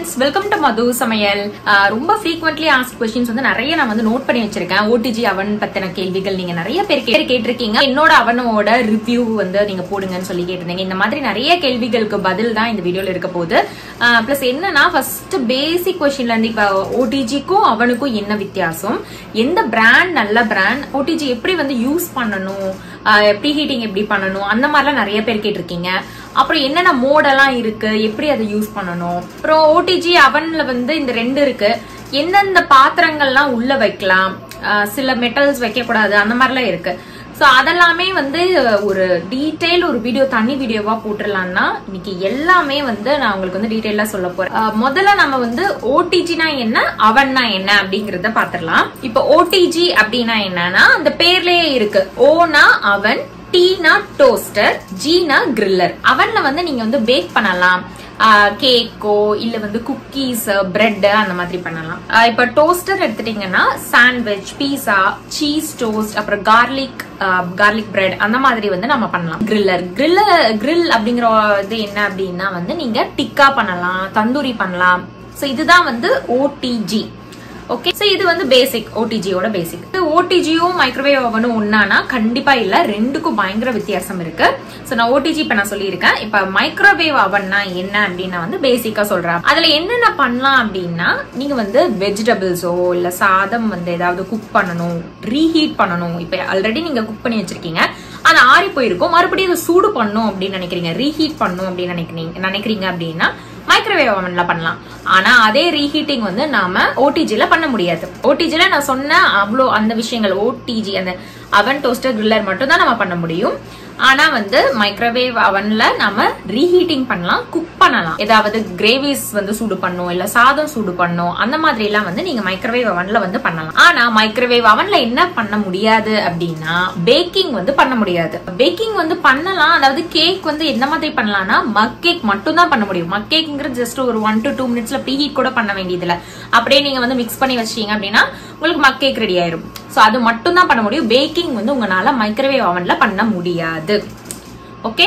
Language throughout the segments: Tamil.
ஃப்ரெண்ட்ஸ் வெல்கம் டு மது சமையல் ஆஹ் ரொம்ப ஃப்ரீக்வெண்ட்லி ஆஸ்ட் கொஸ்டின்ஸ் வந்து நிறைய நான் வந்து நோட் பண்ணி வச்சிருக்கேன் ஓடிஜி அவன் பத்தின கேள்விகள் நீங்க நிறைய பேர் கே- கேட்டிருக்கீங்க என்னோட அவனோட ரிவ்யூ வந்து நீங்க போடுங்கன்னு சொல்லி கேட்டிருந்தீங்க இந்த மாதிரி நிறைய கேள்விகளுக்கு பதில் தான் இந்த வீடியோல இருக்க போகுது பிளஸ் என்னன்னா ஃபர்ஸ்ட் பேசிக் கொஸ்டின்ல இருந்து இப்ப ஓடிஜிக்கும் அவனுக்கும் என்ன வித்தியாசம் எந்த பிராண்ட் நல்ல பிராண்ட் ஓடிஜி எப்படி வந்து யூஸ் பண்ணணும் ப்ரீ ஹீட்டிங் எப்படி பண்ணணும் அந்த மாதிரிலாம் நிறைய பேர் கேட்டிருக்கீங்க அப்புறம் என்னென்ன மோடெல்லாம் இருக்கு எப்படி அதை யூஸ் பண்ணணும் அப்புறம் ஓடிஜி அவன்ல வந்து இந்த ரெண்டு இருக்கு எந்தெந்த பாத்திரங்கள்லாம் உள்ள வைக்கலாம் ஆஹ் சில மெட்டல்ஸ் வைக்க கூடாது அந்த மாதிரிலாம் இருக்கு ஸோ அதெல்லாமே வந்து ஒரு டீடைல் ஒரு வீடியோ தனி வீடியோவா போட்டுடலாம்னா இன்னைக்கு எல்லாமே வந்து நான் உங்களுக்கு வந்து டீடைலா சொல்ல போறேன் ஆஹ் முதல்ல நம்ம வந்து ஓடிஜினா என்ன அவன்னா என்ன அப்படிங்கறத பாத்திரலாம் இப்போ ஓடிஜி அப்படின்னா என்னன்னா அந்த பேர்லயே இருக்கு ஓனா அவன் டீனா டோஸ்டர் ஜீனா கிரில்லர் அவன்ல வந்து நீங்க வந்து பேக் பண்ணலாம் கேக்கோ இல்ல வந்து குக்கீஸ் பிரெட் அந்த மாதிரி பண்ணலாம் ஆஹ் இப்ப டோஸ்டர் எடுத்துட்டீங்கன்னா சாண்ட்விச் பீஸா சீஸ் டோஸ்ட் அப்புறம் கார்லிக் கார்லிக் பிரெட் அந்த மாதிரி வந்து நம்ம பண்ணலாம் கிரில்லர் கிரில்ல கிரில் அப்படிங்கிற இது என்ன அப்படின்னா வந்து நீங்க டிக்கா பண்ணலாம் தந்தூரி பண்ணலாம் சோ இதுதான் வந்து ஓடிஜி ஓகே சோ இது வந்து பேசிக் ஓடிஜியோட பேசிக் ஓடிஜியும் மைக்ரோவேவ் அவனும் ஒன்னானா கண்டிப்பா இல்ல ரெண்டுக்கும் பயங்கர வித்தியாசம் இருக்கு சோ நான் ஓடிஜி இப்ப நான் சொல்லியிருக்கேன் இப்ப மைக்ரோவேவ் அவன்னா என்ன அப்படின்னு நான் வந்து பேசிக்கா சொல்றேன் அதுல என்னென்ன பண்ணலாம் அப்படின்னா நீங்க வந்து வெஜிடபிள்ஸோ இல்ல சாதம் வந்து ஏதாவது குக் பண்ணணும் ரீஹீட் பண்ணணும் இப்ப ஆல்ரெடி நீங்க குக் பண்ணி வச்சிருக்கீங்க அது ஆறி போயிருக்கும் மறுபடியும் அதை சூடு பண்ணும் அப்படின்னு நினைக்கிறீங்க ரீஹீட் பண்ணும் அப்படின்னு நினைக்கிறீங்க நினைக்கிறீங்க அப்படின்னா மைக்ரோவேவ் அவன்ல பண்ணலாம் ஆனா அதே ரீஹீட்டிங் வந்து நாம ஓடிஜில பண்ண முடியாது ஓடிஜில நான் சொன்ன அவ்வளோ அந்த விஷயங்கள் ஓடிஜி அந்த அவன் டோஸ்டர் கிரில்லர் மட்டும் தான் நம்ம பண்ண முடியும் ஆனா வந்து மைக்ரோவேவ் அவன்ல நாம ரீஹீட்டிங் பண்ணலாம் குக் பண்ணலாம் ஏதாவது கிரேவிஸ் வந்து சூடு பண்ணும் இல்ல சாதம் சூடு பண்ணும் அந்த மாதிரி எல்லாம் வந்து நீங்க மைக்ரோவேவ் அவன்ல வந்து பண்ணலாம் ஆனா மைக்ரோவேவ் அவன்ல என்ன பண்ண முடியாது அப்படின்னா பேக்கிங் வந்து பண்ண முடியாது பேக்கிங் வந்து பண்ணலாம் அதாவது கேக் வந்து எந்த மாதிரி பண்ணலாம்னா மக் கேக் மட்டும் தான் பண்ண முடியும் மக் கேக்ங்கிறது ஜஸ்ட் ஒரு ஒன் டு டூ மினிட்ஸ்ல ப்ரீ ஹீட் கூட பண்ண வேண்டியதுல அப்படியே நீங்க வந்து மிக்ஸ் பண்ணி வச்சீங்க அப்படின்னா உங்களுக்கு மக் கேக் ரெடி ஆயிரும் சோ அது மட்டும் தான் பண்ண முடியும் பேக்கிங் வந்து உங்களால மைக்ரோவேவ் அவன்ல பண்ண முடியாது ஓகே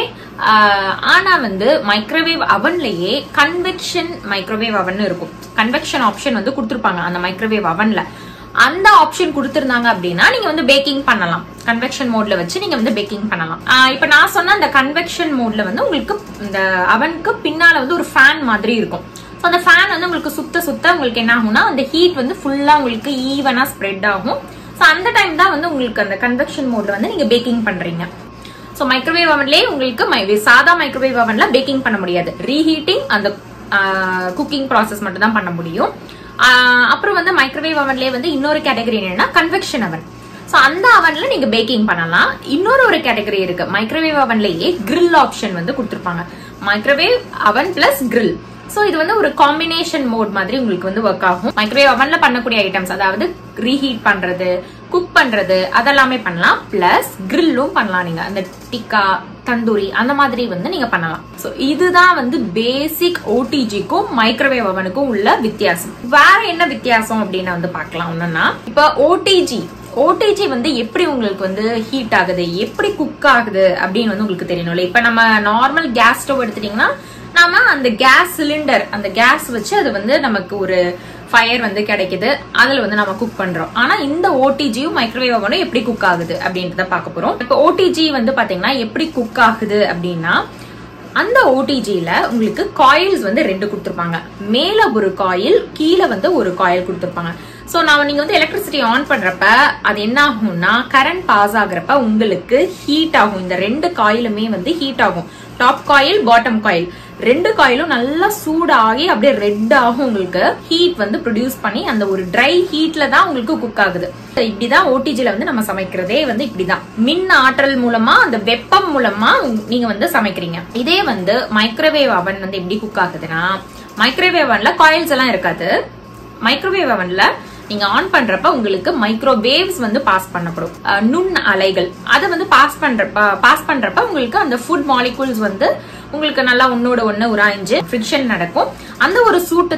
ஆனா வந்து மைக்ரோவேவ் அவன்லயே கன்வெக்ஷன் மைக்ரோவேவ் அவன் இருக்கும் கன்வெக்ஷன் ஆப்ஷன் வந்து கொடுத்துருப்பாங்க அந்த மைக்ரோவேவ் அவன்ல அந்த ஆப்ஷன் கொடுத்திருந்தாங்க அப்படின்னா நீங்க வந்து பேக்கிங் பண்ணலாம் கன்வெக்ஷன் மோட்ல வச்சு நீங்க வந்து பேக்கிங் பண்ணலாம் ஆஹ் இப்ப நான் சொன்ன அந்த கன்வெக்ஷன் மோட்ல வந்து உங்களுக்கு இந்த அவனுக்கு பின்னால வந்து ஒரு ஃபேன் மாதிரி இருக்கும் ஸோ அந்த ஃபேன் வந்து உங்களுக்கு சுத்த சுத்த உங்களுக்கு என்ன ஆகும்னா அந்த ஹீட் வந்து ஃபுல்லா உங்களுக்கு ஈவனா ஸ்ப்ரெட் ஆகும் ஸோ அந்த டைம் தான் வந்து உங்களுக்கு அந்த கன்வெக்ஷன் மோட்ல வந்து நீங்க பேக்கிங் பண்றீங்க ஸோ மைக்ரோவேவ் அவன்லயே உங்களுக்கு மை- சாதா மைக்ரோவேவ் அவன்ல பேக்கிங் பண்ண முடியாது ரீஹீட்டிங் அந்த குக்கிங் ப்ராசஸ் மட்டும் தான் பண்ண முடியும் ஆஹ் அப்புறம் வந்து மைக்ரோவேவ் அவன்லயே வந்து இன்னொரு கேட்டகரி என்னன்னா கன்வெக்ஷன் அவன் ஸோ அந்த அவன்ல நீங்க பேக்கிங் பண்ணலாம் இன்னொரு ஒரு கேட்டகரி இருக்கு மைக்ரோவேவ் அவன்லயே grill ஆப்ஷன் வந்து கொடுத்துருப்பாங்க மைக்ரோவேவ் அவன் பிளஸ் grill சோ இது வந்து ஒரு காம்பினேஷன் மோட் மாதிரி உங்களுக்கு வந்து ஒர்க் ஆகும் மைக்ரோவேவ் அவன்ல பண்ணக்கூடிய ஐட்டம்ஸ் அதாவது ரீஹீட் பண்றது குக் பண்றது அதெல்லாமே பண்ணலாம் பிளஸ் கிரில்லும் பண்ணலாம் நீங்க அந்த டிக்கா தந்தூரி அந்த மாதிரி வந்து நீங்க பண்ணலாம் சோ இதுதான் வந்து பேசிக் ஓடிஜிக்கும் மைக்ரோவேவ் அவனுக்கும் உள்ள வித்தியாசம் வேற என்ன வித்தியாசம் அப்படின்னு வந்து பார்க்கலாம் ஒண்ணுன்னா இப்ப ஓடிஜி ஓடிஜி வந்து எப்படி உங்களுக்கு வந்து ஹீட் ஆகுது எப்படி குக் ஆகுது அப்படின்னு வந்து உங்களுக்கு தெரியணும்ல இப்ப நம்ம நார்மல் கேஸ் ஸ்டவ் எடுத்துட்டீங்கன்னா நாம அந்த கேஸ் சிலிண்டர் அந்த கேஸ் வச்சு அது வந்து நமக்கு ஒரு ஃபயர் வந்து கிடைக்குது அதுல வந்து நம்ம குக் பண்றோம் ஆனா இந்த ஓடிஜியும் மைக்ரோவேவ் ஓவனும் எப்படி குக் ஆகுது அப்படின்றத பார்க்க போறோம் இப்போ ஓடிஜி வந்து பாத்தீங்கன்னா எப்படி குக் ஆகுது அப்படின்னா அந்த ஓடிஜில உங்களுக்கு காயில்ஸ் வந்து ரெண்டு கொடுத்துருப்பாங்க மேல ஒரு காயில் கீழே வந்து ஒரு காயில் கொடுத்துருப்பாங்க சோ நாம நீங்க வந்து எலக்ட்ரிசிட்டி ஆன் பண்றப்ப அது என்ன ஆகும்னா கரண்ட் பாஸ் ஆகுறப்ப உங்களுக்கு ஹீட் ஆகும் இந்த ரெண்டு காயிலுமே வந்து ஹீட் ஆகும் டாப் காயில் பாட்டம் காயில் ரெண்டு காயிலும் நல்லா சூடாகி அப்படியே ரெட் ஆகும் உங்களுக்கு ஹீட் வந்து ப்ரொடியூஸ் பண்ணி அந்த ஒரு ட்ரை ஹீட்ல தான் உங்களுக்கு குக் ஆகுது இப்படிதான் ஓடிஜில வந்து நம்ம சமைக்கிறதே வந்து இப்படிதான் மின் ஆற்றல் மூலமா அந்த வெப்பம் மூலமா உங்க- நீங்க வந்து சமைக்கிறீங்க இதே வந்து மைக்ரோவேவ் அவன் வந்து எப்படி குக் ஆகுதுன்னா மைக்ரோவேவ் அவன்ல காயில்ஸ் எல்லாம் இருக்காது மைக்ரோவேவ் அவன்ல நீங்க ஆன் பண்றப்ப உங்களுக்கு மைக்ரோவேவ்ஸ் வந்து பாஸ் பண்ணப்படும் அஹ், நுண் அலைகள் அதை வந்து பாஸ் பண்றப்ப பாஸ் பண்றப்ப உங்களுக்கு அந்த ஃபுட் மாலிகூல்ஸ் வந்து உங்களுக்கு நல்லா ஒன்னோட ஒண்ணு உராய்ஞ்சு ஃபிரிக்ஷன் நடக்கும் அந்த ஒரு சூட்டு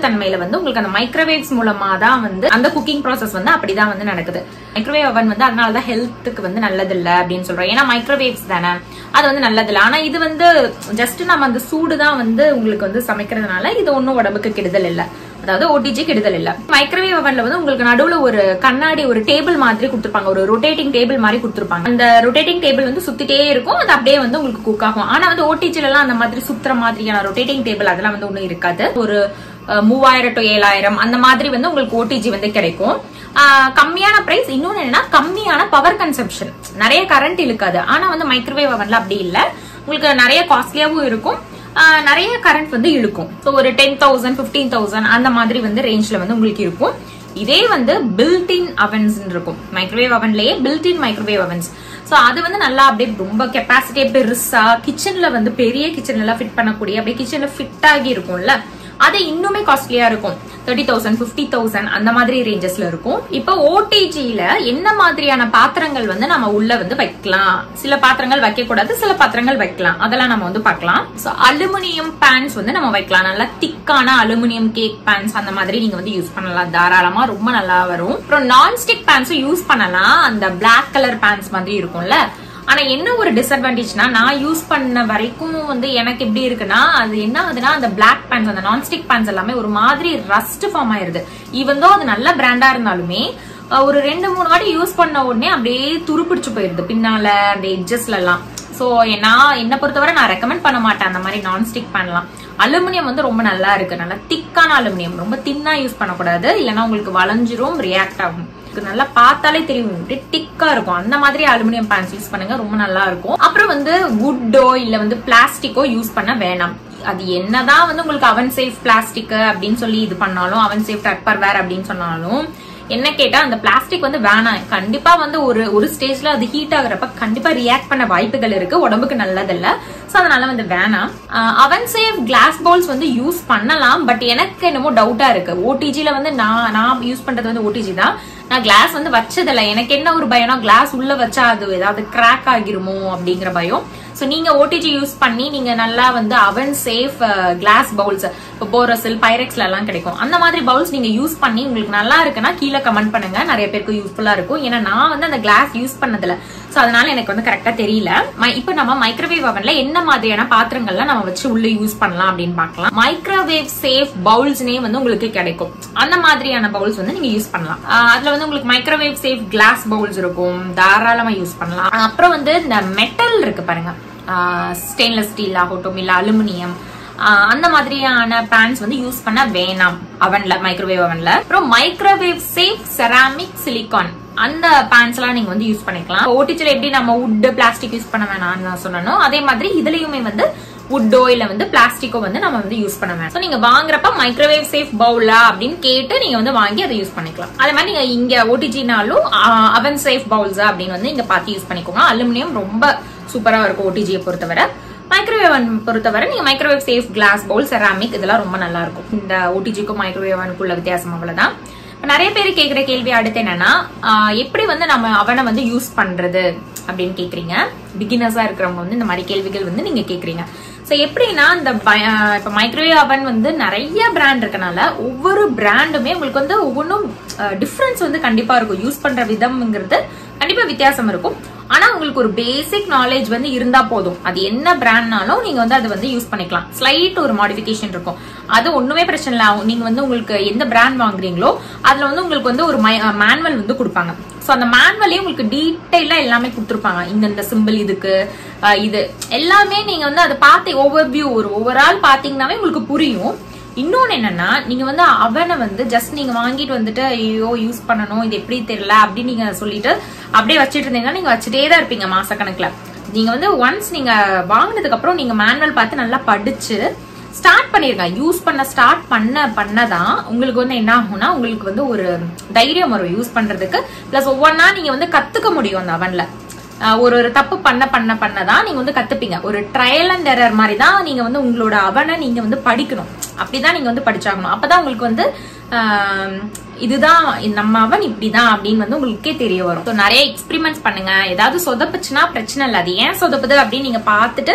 தன்மையில வந்து உங்களுக்கு அந்த மைக்ரோவேவ்ஸ் மூலமா தான் வந்து அந்த குக்கிங் ப்ராசஸ் வந்து அப்படிதான் வந்து நடக்குது மைக்ரோவேவ் அவன் வந்து அதனாலதான் ஹெல்த்துக்கு வந்து நல்லது இல்ல அப்படின்னு சொல்றோம் ஏன்னா மைக்ரோவேவ்ஸ் தானே அது வந்து நல்லது இல்ல ஆனா இது வந்து ஜஸ்ட் நம்ம அந்த சூடு தான் வந்து உங்களுக்கு வந்து சமைக்கிறதுனால இது ஒன்றும் உடம்புக்கு கெடுதல் இல்ல அதாவது ஓடிஜி கெடுதல் இல்ல மைக்ரோவேவ் அவன்ல வந்து உங்களுக்கு நடுவுல ஒரு கண்ணாடி ஒரு டேபிள் மாதிரி கொடுத்துருப்பாங்க ஒரு ரொட்டேட்டிங் டேபிள் மாதிரி கொடுத்துருப்பாங்க அந்த ரொட்டேட்டிங் டேபிள் வந்து சுத்திட்டே இருக்கும் அது அப்படியே வந்து உங்களுக்கு குக் ஆகும் ஆனா வந்து ஓடிஜில எல்லாம் அந்த மாதிரி சுத்துற மாதிரியான ரொட்டேட்டிங் டேபிள் அதெல்லாம் வந்து ஒண்ணும் இருக்காது ஒரு அஹ், மூவாயிரம் டு ஏழாயிரம் அந்த மாதிரி வந்து உங்களுக்கு ஓடிஜி வந்து கிடைக்கும் ஆஹ், கம்மியான பிரைஸ் இன்னொன்னு என்னன்னா கம்மியான பவர் கன்சப்ஷன் நிறைய கரண்ட் இழுக்காது ஆனா வந்து மைக்ரோவேவ் அவன்ல அப்படி இல்ல உங்களுக்கு நிறைய காஸ்ட்லியாவும் இருக்கும் ஆஹ் நிறைய கரண்ட் வந்து இழுக்கும் ஸோ ஒரு டென் தௌசண்ட் பிப்டீன் தௌசண்ட் அந்த மாதிரி வந்து ரேஞ்ச்ல வந்து உங்களுக்கு இருக்கும் இதே வந்து பில்டின் அவன்ஸ் இருக்கும் மைக்ரோவேவ் அவன்லயே பில்டின் மைக்ரோவேவ் அவன்ஸ் ஸோ அது வந்து நல்லா அப்படியே ரொம்ப கெப்பாசிட்டியே பெருசா கிச்சன்ல வந்து பெரிய கிச்சன்ல எல்லாம் ஃபிட் பண்ணக்கூடிய அப்படியே கிச்சன்ல ஃபிட் ஆகி இருக்கும்ல அது இன்னுமே காஸ்ட்லியா இருக்கும் தேர்ட்டி தௌசண்ட் பிப்டி தௌசண்ட் அந்த மாதிரி ரேஞ்சஸ்ல இருக்கும் இப்போ ஓடிஜில என்ன மாதிரியான பாத்திரங்கள் வந்து நம்ம உள்ள வந்து வைக்கலாம் சில பாத்திரங்கள் வைக்க கூடாது சில பாத்திரங்கள் வைக்கலாம் அதெல்லாம் நம்ம வந்து பார்க்கலாம் ஸோ அலுமினியம் பேன்ஸ் வந்து நம்ம வைக்கலாம் நல்லா திக்கான அலுமினியம் கேக் பேன்ஸ் அந்த மாதிரி நீங்க வந்து யூஸ் பண்ணலாம் தாராளமா ரொம்ப நல்லா வரும் அப்புறம் நான்ஸ்டிக் பேன்ஸும் யூஸ் பண்ணலாம் அந்த பிளாக் கலர் பேன்ஸ் மாதிரி இருக்கும்ல ஆனா என்ன ஒரு டிஸ்அட்வான்டேஜ்னா நான் யூஸ் பண்ண வரைக்கும் வந்து எனக்கு எப்படி இருக்குன்னா அது என்ன ஆகுதுன்னா அந்த பிளாக் பேன்ஸ் அந்த நான்ஸ்டிக் பேன்ஸ் எல்லாமே ஒரு மாதிரி ரஸ்ட் ஃபார்ம் ஆயிருது ஈவன் தோ அது நல்ல பிராண்டா இருந்தாலுமே அஹ், ஒரு ரெண்டு மூணு வாட்டி யூஸ் பண்ண உடனே அப்படியே துருப்பிடிச்சு போயிருது பின்னால அந்த எட்ஜஸ்ல எல்லாம் சோ நான் என்ன பொறுத்தவரை நான் ரெக்கமெண்ட் பண்ண மாட்டேன் அந்த மாதிரி நான்ஸ்டிக் பேன்லாம் அலுமினியம் வந்து ரொம்ப நல்லா இருக்கு நல்லா திக்கான அலுமினியம் ரொம்ப தின்னா யூஸ் பண்ணக்கூடாது இல்லைன்னா உங்களுக்கு வளைஞ்சிரும் ரியாக்ட் ஆகும் இதுக்கு நல்லா பார்த்தாலே தெரியும் அப்படியே திக்கா இருக்கும் அந்த மாதிரி அலுமினியம் பேன்ஸ் யூஸ் பண்ணுங்க ரொம்ப நல்லா இருக்கும் அப்புறம் வந்து வுட்டோ இல்ல வந்து பிளாஸ்டிக்கோ யூஸ் பண்ண வேணாம் அது என்னதான் வந்து உங்களுக்கு அவன் சேஃப் பிளாஸ்டிக் அப்படின்னு சொல்லி இது பண்ணாலும் அவன் சேஃப் டப்பர் வேர் அப்படின்னு சொன்னாலும் என்ன கேட்டா அந்த பிளாஸ்டிக் வந்து வேணாம் கண்டிப்பா வந்து ஒரு ஒரு ஸ்டேஜ்ல அது ஹீட் ஆகுறப்ப கண்டிப்பா ரியாக்ட் பண்ண வாய்ப்புகள் இருக்கு உடம்புக்கு நல்லதில்ல சோ அதனால வந்து வேணாம் அவன் சேஃப் கிளாஸ் பவுல்ஸ் வந்து யூஸ் பண்ணலாம் பட் எனக்கு என்னமோ டவுட்டா இருக்கு ஓடிஜில வந்து நான் நான் யூஸ் பண்றது வந்து ஓடிஜி தான் நான் கிளாஸ் வந்து வச்சதில்ல எனக்கு என்ன ஒரு பயம்னா கிளாஸ் உள்ள வச்சா அது ஏதாவது கிராக் ஆகிருமோ அப்படிங்கிற பயம் சோ நீங்க ஓடிஜி யூஸ் பண்ணி நீங்க நல்லா வந்து அவன் சேஃப் கிளாஸ் பவுல்ஸ் இப்போ போரோசில் பைரெக்ஸ்ல எல்லாம் கிடைக்கும் அந்த மாதிரி பவுல்ஸ் நீங்க யூஸ் பண்ணி உங்களுக்கு நல்லா இருக்குன்னா கீழே கமெண்ட் பண்ணுங்க நிறைய பேருக்கு யூஸ்ஃபுல்லா இருக்கும் ஏன்னா நான் வந்து அந்த கிளாஸ் யூஸ் பண்ணதில்ல சோ அதனால எனக்கு வந்து கரெக்டா தெரியல ம- இப்போ நம்ம மைக்ரோவேவ் அவன்ல என்ன மாதிரியான பாத்திரங்கள்லாம் நம்ம வச்சு உள்ள யூஸ் பண்ணலாம் அப்படின்னு பார்க்கலாம் மைக்ரோவேவ் சேஃப் பவுல்ஸ்னே வந்து உங்களுக்கு கிடைக்கும் அந்த மாதிரியான பவுல்ஸ் வந்து நீங்க யூஸ் பண்ணலாம் ஆஹ் அதுல வந்து உங்களுக்கு மைக்ரோவேவ் சேஃப் கிளாஸ் பவுல்ஸ் இருக்கும் தாராளமா யூஸ் பண்ணலாம் அப்புறம் வந்து இந்த மெட்டல் இருக்கு பாருங்க ஸ்டெயின்லெஸ் ஸ்டீல் ஆகட்டும் இல்ல அலுமினியம் ஆஹ் அந்த மாதிரியான பேன்ஸ் வந்து யூஸ் பண்ண வேணாம் அவன்ல மைக்ரோவேவ் அவன்ல அப்புறம் மைக்ரோவேவ் சேஃப் செராமிக் சிலிகான் அந்த பேன்ஸ் எல்லாம் நீங்க வந்து யூஸ் பண்ணிக்கலாம் ஓட்டிச்சில எப்படி நம்ம wood பிளாஸ்டிக் யூஸ் பண்ண வேணாம்னு நான் சொன்னனோ அதே மாதிரி இதுலயுமே வந்து வுட்டோ இல்ல வந்து பிளாஸ்டிக்கோ வந்து நம்ம வந்து யூஸ் பண்ண வேணாம் So, நீங்க வாங்குறப்ப மைக்ரோவேவ் சேஃப் பவுலா அப்படின்னு கேட்டு நீங்க வந்து வாங்கி அதை யூஸ் பண்ணிக்கலாம் அதே மாதிரி நீங்க இங்க ஓடிஜினாலும் அவன் சேஃப் பவுல்ஸா அப்படின்னு வந்து இங்க பார்த்து யூஸ் பண்ணிக்கோங்க அலுமினியம் ரொம்ப சூப்பரா இருக்கும் ஓடிஜியை பொறுத்தவரை மைக்ரோவேவ் அவன் பொறுத்தவரை நீங்க microwave safe glass bowl ceramic இதெல்லாம் ரொம்ப நல்லா இருக்கும் இந்த ஓடிஜிக்கும் மைக்ரோவேவ் அவனுக்குள்ள வித்தியாசம் அவ்வளவுதான் இப்ப நிறைய பேர் கேக்குற கேள்வி அடுத்து என்னன்னா ஆஹ் எப்படி வந்து நம்ம அவனை வந்து யூஸ் பண்றது அப்படின்னு கேக்குறீங்க பிகினர்ஸா இருக்கிறவங்க வந்து இந்த மாதிரி கேள்விகள் வந்து நீங்க கேக்குறீங்க சோ எப்படின்னா இந்த ப- ஆஹ் இப்ப மைக்ரோவேவ் அவன் வந்து நிறைய பிராண்ட் இருக்கனால ஒவ்வொரு பிராண்டுமே உங்களுக்கு வந்து ஒவ்வொன்றும் டிஃபரன்ஸ் வந்து கண்டிப்பா இருக்கும் யூஸ் பண்ற விதம்ங்கிறது கண்டிப்பா வித்தியாசம் இருக்கும் ஆனா உங்களுக்கு ஒரு பேசிக் நாலேஜ் வந்து இருந்தா போதும் அது என்ன பிராண்ட்னாலும் நீங்க வந்து அதை வந்து யூஸ் பண்ணிக்கலாம் ஸ்லைட் ஒரு மாடிஃபிகேஷன் இருக்கும் அது ஒண்ணுமே பிரச்சனை இல்லை நீங்க வந்து உங்களுக்கு எந்த பிராண்ட் வாங்குறீங்களோ அதுல வந்து உங்களுக்கு வந்து ஒரு மேனுவல் வந்து கொடுப்பாங்க சோ அந்த மேனுவலே உங்களுக்கு டீட்டெயிலா எல்லாமே கொடுத்துருப்பாங்க இந்த இந்த சிம்பிள் இதுக்கு அஹ், இது எல்லாமே நீங்க வந்து அதை பார்த்து ஓவர் வியூ ஒரு ஓவரால் பாத்தீங்கன்னாவே உங்களுக்கு புரியும் இன்னொன்னு என்னன்னா நீங்க வந்து அவனை வந்து ஜஸ்ட் நீங்க வாங்கிட்டு வந்துட்டு ஐயோ யூஸ் பண்ணணும் இது எப்படி தெரியல அப்படின்னு நீங்க சொல்லிட்டு அப்படியே வச்சிட்டு இருந்தீங்கன்னா நீங்க வச்சுட்டே தான் இருப்பீங்க மாசக்கணக்குல நீங்க வந்து ஒன்ஸ் நீங்க வாங்கினதுக்கு அப்புறம் நீங்க மேனுவல் பார்த்து நல்லா படிச்சு ஸ்டார்ட் பண்ணிருங்க யூஸ் பண்ண ஸ்டார்ட் பண்ண பண்ணதான் உங்களுக்கு வந்து என்ன ஆகும்னா உங்களுக்கு வந்து ஒரு தைரியம் வரும் யூஸ் பண்றதுக்கு பிளஸ் ஒவ்வொன்றா நீங்க வந்து கத்துக்க முடியும் அந்த அவன்ல ஆஹ் ஒரு ஒரு தப்பு பண்ண பண்ண பண்ணதான் நீங்க வந்து கத்துப்பீங்க ஒரு ட்ரையல் அண்ட் எரர் மாதிரி தான் நீங்க வந்து உங்களோட அவனை நீங்க வந்து படிக்கணும் அப்படிதான் நீங்க வந்து படிச்சாகணும் அப்பதான் உங்களுக்கு வந்து ஆஹ் இதுதான் நம்ம அவன் இப்படிதான் அப்படின்னு வந்து உங்களுக்கே தெரிய வரும் So, நிறைய எக்ஸ்பிரிமெண்ட்ஸ் பண்ணுங்க ஏதாவது சொதப்புச்சுன்னா பிரச்சனை இல்லை அது ஏன் சொதப்புது அப்படின்னு நீங்க பார்த்துட்டு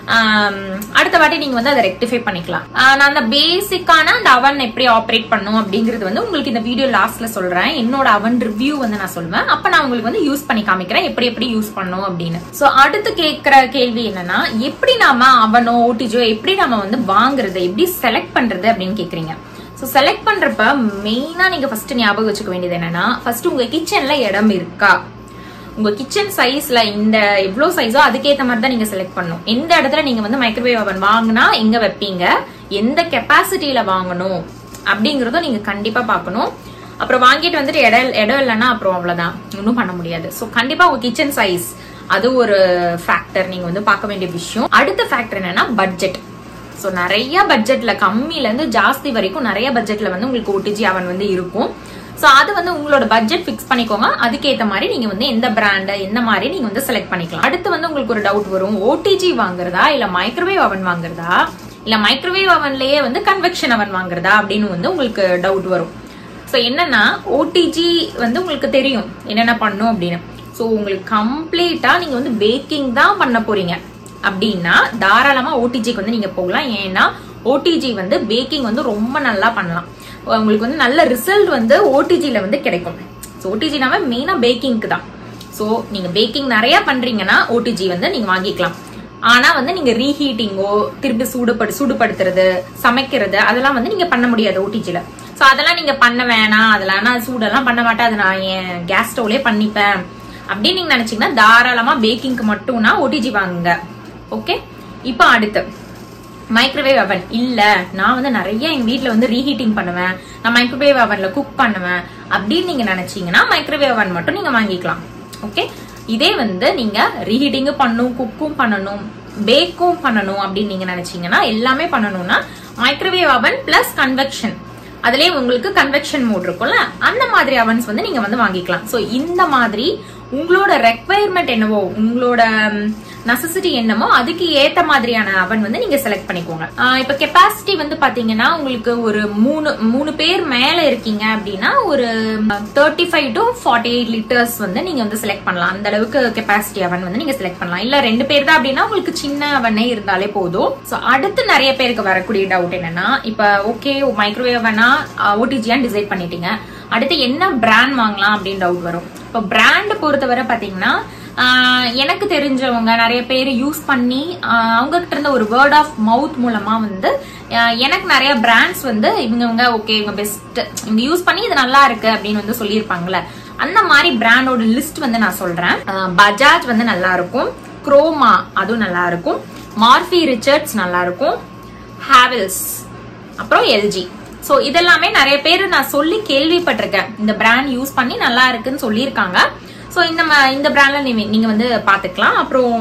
ஆம், அடுத்த வாட்டி நீங்க வந்து அதை ரெக்டிஃபை பண்ணிக்கலாம் ஆஹ் நான் அந்த பேசிக்கான அந்த அவன் எப்படி ஆப்ரேட் பண்ணும் அப்படிங்கிறது வந்து உங்களுக்கு இந்த வீடியோ லாஸ்ட்ல சொல்றேன் என்னோட அவன் ரிவ்யூ வந்து நான் சொல்லுவேன் அப்ப நான் உங்களுக்கு வந்து யூஸ் பண்ணி காமிக்கிறேன் எப்படி எப்படி யூஸ் பண்ணும் அப்படின்னு சோ அடுத்து கேட்கிற கேள்வி என்னன்னா எப்படி நாம அவனோ ஓடிஜோ எப்படி நாம வந்து வாங்குறது எப்படி செலக்ட் பண்றது அப்படின்னு கேக்குறீங்க ஸோ செலக்ட் பண்றப்ப மெயினா நீங்க ஃபர்ஸ்ட் ஞாபகம் வச்சுக்க வேண்டியது என்னன்னா ஃபர்ஸ்ட் உங்க கிச்சன்ல இடம் இருக்கா உங்க கிச்சன் சைஸ்ல இந்த எவ்வளவு சைஸோ அதுக்கேத்த மாதிரி தான் நீங்க செலக்ட் பண்ணணும் எந்த இடத்துல நீங்க வந்து மைக்ரோவேவ் அவன் வாங்கினா எங்க வைப்பீங்க எந்த கெப்பாசிட்டியில வாங்கணும் அப்படிங்கறதும் நீங்க கண்டிப்பா பார்க்கணும் அப்புறம் வாங்கிட்டு வந்துட்டு இடம் இடம் இல்லைன்னா அப்புறம் அவ்வளவுதான் ஒன்றும் பண்ண முடியாது ஸோ கண்டிப்பா உங்க கிச்சன் சைஸ் அது ஒரு ஃபேக்டர் நீங்க வந்து பார்க்க வேண்டிய விஷயம் அடுத்த ஃபேக்டர் என்னன்னா பட்ஜெட் ஸோ நிறைய பட்ஜெட்ல கம்மியில இருந்து ஜாஸ்தி வரைக்கும் நிறைய பட்ஜெட்ல வந்து உங்களுக்கு ஓடிஜி அவன் வந்து இருக்கும் ஸோ அது வந்து உங்களோட பட்ஜெட் ஃபிக்ஸ் பண்ணிக்கோங்க அதுக்கேற்ற மாதிரி நீங்க வந்து எந்த பிராண்ட் எந்த மாதிரி நீங்க வந்து செலக்ட் பண்ணிக்கலாம் அடுத்து வந்து உங்களுக்கு ஒரு டவுட் வரும் ஓடிஜி வாங்குறதா இல்ல மைக்ரோவேவ் அவன் வாங்குறதா இல்ல மைக்ரோவேவ் அவன்லயே வந்து கன்வெக்ஷன் அவன் வாங்குறதா அப்படின்னு வந்து உங்களுக்கு டவுட் வரும் ஸோ என்னன்னா ஓடிஜி வந்து உங்களுக்கு தெரியும் என்னென்ன பண்ணும் அப்படின்னு ஸோ உங்களுக்கு கம்ப்ளீட்டா நீங்க வந்து பேக்கிங் தான் பண்ண போறீங்க அப்படின்னா தாராளமா ஓடிஜிக்கு வந்து நீங்க போகலாம் ஏன்னா ஓடிஜி வந்து பேக்கிங் வந்து ரொம்ப நல்லா பண்ணலாம் உங்களுக்கு வந்து நல்ல ரிசல்ட் வந்து ஓடிஜில வந்து கிடைக்கும் ஸோ ஓடிஜினாவே மெயினா பேக்கிங்க்கு தான் ஸோ நீங்க பேக்கிங் நிறைய பண்றீங்கன்னா ஓடிஜி வந்து நீங்க வாங்கிக்கலாம் ஆனா வந்து நீங்க ரீஹீட்டிங்கோ திருப்பி சூடுபடு சூடுபடுத்துறது சமைக்கிறது அதெல்லாம் வந்து நீங்க பண்ண முடியாது ஓடிஜில ஸோ அதெல்லாம் நீங்க பண்ண வேணாம் அதெல்லாம் நான் சூடெல்லாம் பண்ண மாட்டேன் அது நான் என் கேஸ் ஸ்டவ்லயே பண்ணிப்பேன் அப்படின்னு நீங்க நினைச்சீங்கன்னா தாராளமா பேக்கிங்க்கு மட்டும்னா ஓடிஜி வாங்குங்க ஓகே இப்போ அடுத்து மைக்ரோவேவ் அவன் இல்ல நான் வந்து நிறைய எங்க வீட்ல வந்து ரீஹீட்டிங் பண்ணுவேன் நான் மைக்ரோவேவ் அவன்ல குக் பண்ணுவேன் அப்படின்னு நீங்க நினைச்சீங்கன்னா மைக்ரோவேவ் அவன் மட்டும் நீங்க வாங்கிக்கலாம் ஓகே இதே வந்து நீங்க ரீஹீட்டிங்கும் பண்ணணும் குக்கும் பண்ணணும் பேக்கும் பண்ணணும் அப்படின்னு நீங்க நினைச்சீங்கன்னா எல்லாமே பண்ணணும்னா மைக்ரோவேவ் அவன் பிளஸ் கன்வெக்ஷன் அதுலயே உங்களுக்கு கன்வெக்ஷன் மோட் இருக்கும்ல அந்த மாதிரி அவன்ஸ் வந்து நீங்க வந்து வாங்கிக்கலாம் சோ இந்த மாதிரி உங்களோட ரெக்குவயர்மெண்ட் என்னவோ உங்களோட நெசசிட்டி என்னமோ அதுக்கு ஏத்த மாதிரியான அவன் வந்து நீங்க செலக்ட் பண்ணிக்கோங்க ஆஹ் இப்ப கெப்பாசிட்டி வந்து பாத்தீங்கன்னா உங்களுக்கு ஒரு மூணு மூணு பேர் மேல இருக்கீங்க அப்படின்னா ஒரு thirty five to forty eight litres வந்து நீங்க வந்து செலக்ட் பண்ணலாம் அந்த அளவுக்கு கெப்பாசிட்டி அவன் வந்து நீங்க செலக்ட் பண்ணலாம் இல்ல ரெண்டு பேர் தான் அப்படின்னா உங்களுக்கு சின்ன அவனே இருந்தாலே போதும் சோ அடுத்து நிறைய பேருக்கு வரக்கூடிய டவுட் என்னன்னா இப்ப ஓகே மைக்ரோவேவ் அவனா ஓடிஜியான்னு டிசைட் பண்ணிட்டீங்க அடுத்து என்ன பிராண்ட் வாங்கலாம் அப்படின்னு டவுட் வரும் இப்போ பிராண்ட் பொறுத்தவரை பாத்தீங்கன்னா ஆஹ் எனக்கு தெரிஞ்சவங்க நிறைய பேர் யூஸ் பண்ணி ஆஹ் அவங்க கிட்ட இருந்த ஒரு வேர்ட் ஆஃப் மவுத் மூலமா வந்து ஆஹ் எனக்கு நிறைய பிராண்ட்ஸ் வந்து இவங்க ஓகே இவங்க பெஸ்ட் இவங்க யூஸ் பண்ணி இது நல்லா இருக்கு அப்படின்னு வந்து சொல்லியிருப்பாங்கல்ல அந்த மாதிரி பிராண்டோட லிஸ்ட் வந்து நான் சொல்றேன் ஆஹ் பஜாஜ் வந்து நல்லா இருக்கும் குரோமா அதுவும் நல்லா இருக்கும் மார்ஃபி ரிச்சர்ட்ஸ் நல்லா இருக்கும் ஹாவல்ஸ் அப்புறம் எல்ஜி ஸோ இதெல்லாமே நிறைய பேர் நான் சொல்லி கேள்விப்பட்டிருக்கேன் இந்த பிராண்ட் யூஸ் பண்ணி நல்லா இருக்குன்னு சொல்லியிருக்காங்க ஸோ இந்த ம- இந்த பிராண்ட்ல நீங்க நீங்க வந்து பாத்துக்கலாம் அப்புறம்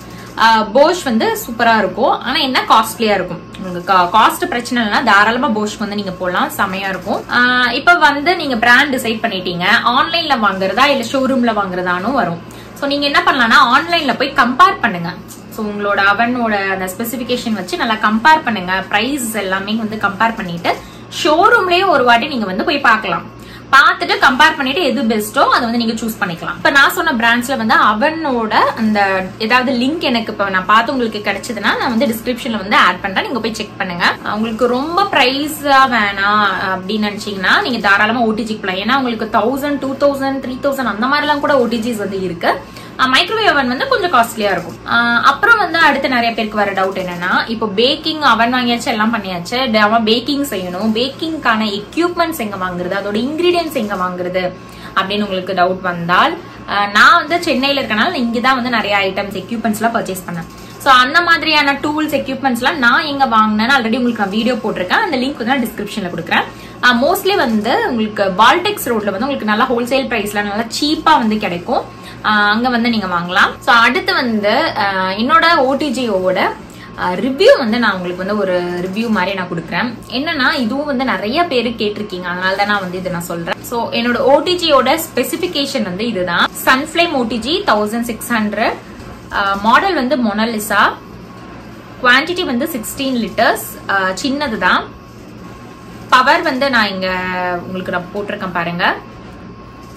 போஷ் வந்து சூப்பரா இருக்கும் ஆனா என்ன காஸ்ட்லியா இருக்கும் உங்களுக்கு காஸ்ட் பிரச்சனை இல்லைன்னா தாராளமா போஷ்க்கு வந்து நீங்க போடலாம் செமையா இருக்கும் ஆஹ் இப்ப வந்து நீங்க பிராண்ட் டிசைட் பண்ணிட்டீங்க ஆன்லைன்ல வாங்குறதா இல்ல ஷோரூம்ல வாங்குறதானும் வரும் ஸோ நீங்க என்ன பண்ணலாம்னா ஆன்லைன்ல போய் கம்பேர் பண்ணுங்க ஸோ உங்களோட அவனோட அந்த ஸ்பெசிஃபிகேஷன் வச்சு நல்லா கம்பேர் பண்ணுங்க ப்ரைஸ் எல்லாமே வந்து கம்பேர் பண்ணிட்டு ஷோரூம்லயே ஒரு வாட்டி நீங்க வந்து போய் பார்க்கலாம் பார்த்துட்டு கம்பேர் பண்ணிட்டு எது பெஸ்ட்டோ அதை வந்து நீங்க சூஸ் பண்ணிக்கலாம் இப்ப நான் சொன்ன பிராண்ட்ஸ்ல வந்து அவனோட அந்த ஏதாவது லிங்க் எனக்கு இப்ப நான் பார்த்து உங்களுக்கு கிடைச்சதுன்னா நான் வந்து டிஸ்கிரிப்ஷன்ல வந்து ஆட் பண்றேன் நீங்க போய் செக் பண்ணுங்க உங்களுக்கு ரொம்ப பிரைஸா வேணாம் அப்படின்னு நினைச்சீங்கன்னா நீங்க தாராளமா ஓடிஜிக்கு போலாம் ஏன்னா உங்களுக்கு thousand two thousand three thousand அந்த மாதிரிலாம் கூட ஓடிஜிஸ் வந்து இருக்கு மைக்ரோவேவ் அவன் வந்து கொஞ்சம் காஸ்ட்லியா இருக்கும் ஆஹ் அப்புறம் வந்து அடுத்து நிறைய பேருக்கு வர டவுட் என்னன்னா இப்போ பேக்கிங் அவன் வாங்கியாச்சு எல்லாம் பண்ணியாச்சு அவன் பேக்கிங் செய்யணும் பேக்கிங்கான எக்யூப்மெண்ட்ஸ் எங்க வாங்குறது அதோட இன்கிரீடியன்ஸ் எங்க வாங்குறது அப்படின்னு உங்களுக்கு டவுட் வந்தால் ஆஹ் நான் வந்து சென்னையில இருக்கனால நான் இங்கதான் வந்து நிறைய ஐட்டம்ஸ் எக்யூப்மெண்ட்ஸ் எல்லாம் பர்ச்சேஸ் பண்ணேன் ஸோ அந்த மாதிரியான டூல்ஸ் எக்யூப்மெண்ட்ஸ்லாம் நான் எங்க வாங்கினேன்னு ஆல்ரெடி உங்களுக்கு நான் வீடியோ போட்டிருக்கேன் அந்த லிங்க் வந்து நான் டிஸ்கிரிப்ஷன்ல கொடுக்குறேன் மோஸ்ட்லி வந்து உங்களுக்கு வால்டெக்ஸ் ரோட்ல வந்து உங்களுக்கு நல்லா ஹோல்சேல் பிரைஸ்ல நல்லா சீப்பா வந்து கிடைக்கும் ஆஹ் அங்க வந்து நீங்க வாங்கலாம் ஸோ அடுத்து வந்து ஆஹ் என்னோட ஓடிஜியோட ரிவ்யூ வந்து நான் உங்களுக்கு வந்து ஒரு ரிவ்யூ மாதிரி நான் கொடுக்குறேன் என்னன்னா இதுவும் வந்து நிறைய பேர் கேட்டிருக்கீங்க அதனால தான் நான் வந்து இதை நான் சொல்றேன் ஸோ என்னோட ஓடிஜியோட ஸ்பெசிபிகேஷன் வந்து இதுதான் Sunflame OTG thousand six hundred model வந்து மொனலிசா குவான்டிட்டி வந்து சிக்ஸ்டீன் லிட்டர்ஸ் சின்னது தான் பவர் வந்து நான் இங்க உங்களுக்கு நான் போட்டிருக்கேன் பாருங்க